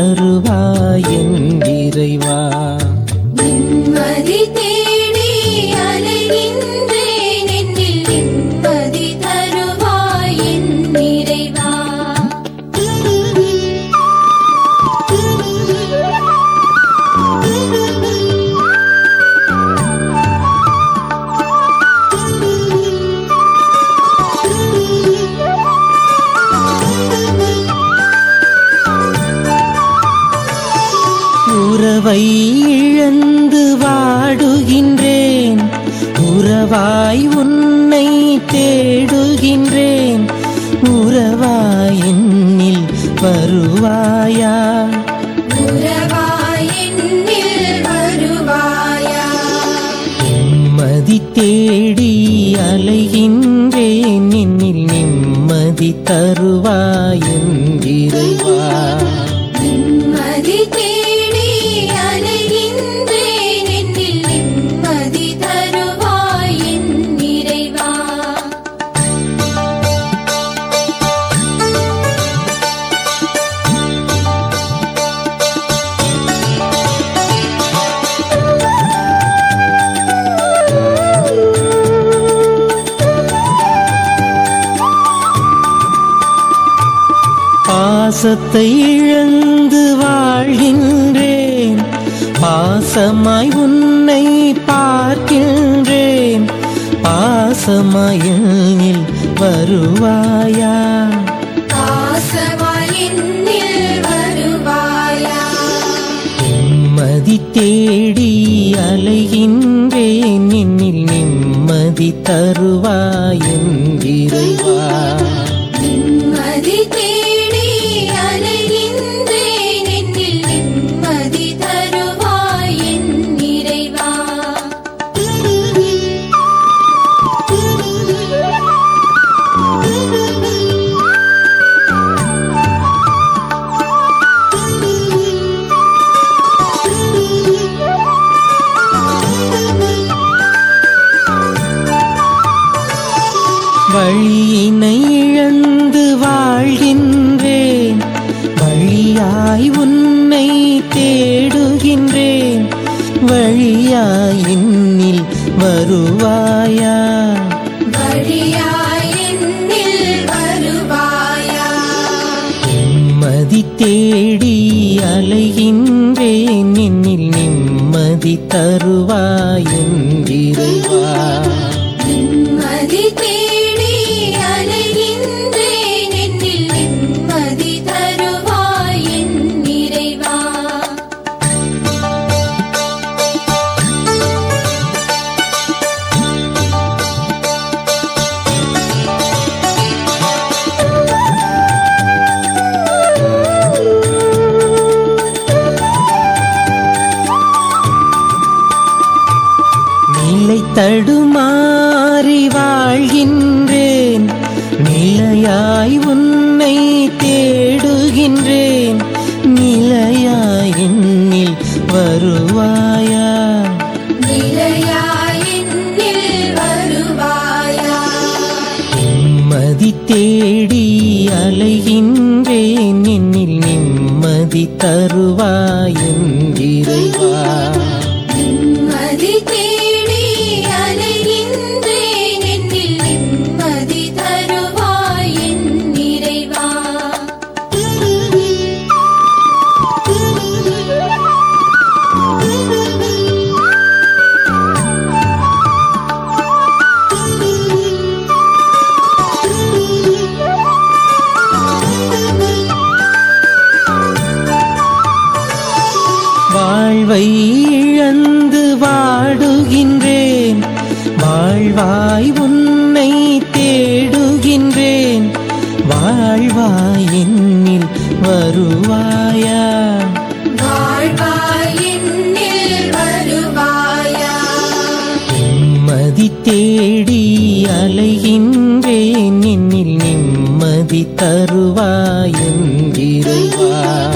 தருவாய் என் இறைவா நிம்மதி தேடி அலைகின்றேன் என்னில் நிம்மதி தருவாய் என் இறைவா உறவை இழந்து வாடுகின்றேன் உறவாய் உன்னை தேடுகின்றேன் உறவாய் என்னில் வருவாயா உறவாய் என்னில் வருவாயா நிம்மதி தேடி அலைகின்றேன் என்னில் நிம்மதி தருவாய் என் இறைவா நிம்மதி தேடி அலைகின்றேன் என்னில் நிம்மதி தருவாய் என் இறைவா பாசத்தை இழந்து வாழ்கின்றேன் பாசமாய் உன்னை பார்க்கின்றேன் பாசமாயில் வருவாயா பாசமாய் என்னில் வருவாயா நிம்மதி தேடி அலைகின்றேன் என்னில் நிம்மதி தருவாய் என் இறைவா நிம்மதி தேடி அலைகின்றேன் என்னில் நிம்மதி தருவாய் என் இறைவா வழியினை இழந்து வாழ்கின்றேன் வழியாய் உன்னை தேடுகின்றேன் வழியாய் என்னில் வருவாயா வழியாய் என்னில் வருவாயா நிம்மதி தேடி அலைகின்றேன் என்னில் நிம்மதி தருவாய் என் இறைவா நிம்மதி தேடி அலைகின்றேன் என்னில் நிம்மதி தருவாய் என் இறைவா நிலை தடுமாறி வாழ்கின்றேன் நிலையாய் உன்னை தேடுகின்றேன் நிலையாய் என்னில் வருவாயா நிலையாய் என்னில் வருவாயா நிம்மதி தேடி அலைகின்றேன் என்னில் நிம்மதி தருவாய் என் இறைவா நிம்மதி தேடி அலைகின்றேன் என்னில் நிம்மதி தருவாய் என் இறைவா வாழ்வை இழந்து வாடுகின்றேன் வாழ்வாய் உன்னை தேடுகின்றேன் வாழ்வாய் என்னில் வருவாயா வாழ்வாய் என்னில் வருவாயா நிம்மதி தேடி அலைகின்றேன் என்னில் நிம்மதி தருவாய் என் இறைவா